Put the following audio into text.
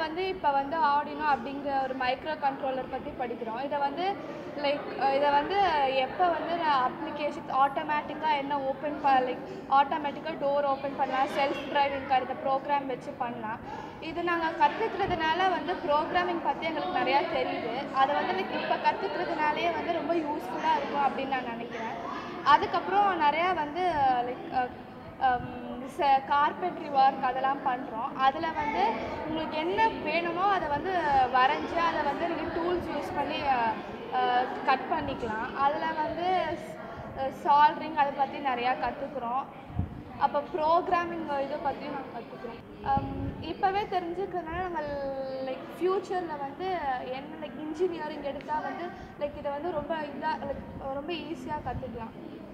வந்து இப்போ வந்து ஆடினோ அப்படிங்கிற ஒரு மைக்ரோ கண்ட்ரோலர் பற்றி படிக்கிறோம் இதை வந்து லைக் இதை வந்து எப்போ வந்து அப்ளிகேஷன் ஆட்டோமேட்டிக்காக என்ன ஓப்பன் ப லைக் ஆட்டோமேட்டிக்காக டோர் ஓப்பன் பண்ணலாம் செல்ஃப் டிரைவிங் கார் இதை ப்ரோக்ராம் வச்சு பண்ணலாம் இது நாங்கள் கற்றுக்கிறதுனால வந்து ப்ரோக்ராமிங் பற்றி எங்களுக்கு நிறையா தெரியுது அதை வந்து லைக் இப்போ கற்றுக்கிறதுனாலே வந்து ரொம்ப யூஸ்ஃபுல்லாக இருக்கும் அப்படின்னு நான் நினைக்கிறேன் அதுக்கப்புறம் நிறையா வந்து லைக் கார்பெண்ட்ரி ஒர்க் அதெல்லாம் பண்ணுறோம் அதில் வந்து உங்களுக்கு என்ன வேணுமோ அதை வந்து வரைஞ்சி அதை வந்து நீங்கள் டூல்ஸ் யூஸ் பண்ணி கட் பண்ணிக்கலாம் அதில் வந்து சால்ட்ரிங் அதை பற்றி நிறையா கற்றுக்குறோம் அப்போ ப்ரோக்ராமிங் இதை பற்றியும் நாங்கள் கற்றுக்குறோம் இப்போவே தெரிஞ்சுக்கிறதுனால நாங்கள் லைக் ஃப்யூச்சரில் வந்து என்ன லைக் இன்ஜினியரிங் எடுத்தால் வந்து லைக் இதை வந்து ரொம்ப இதாக லைக் ரொம்ப ஈஸியாக கற்றுக்கலாம்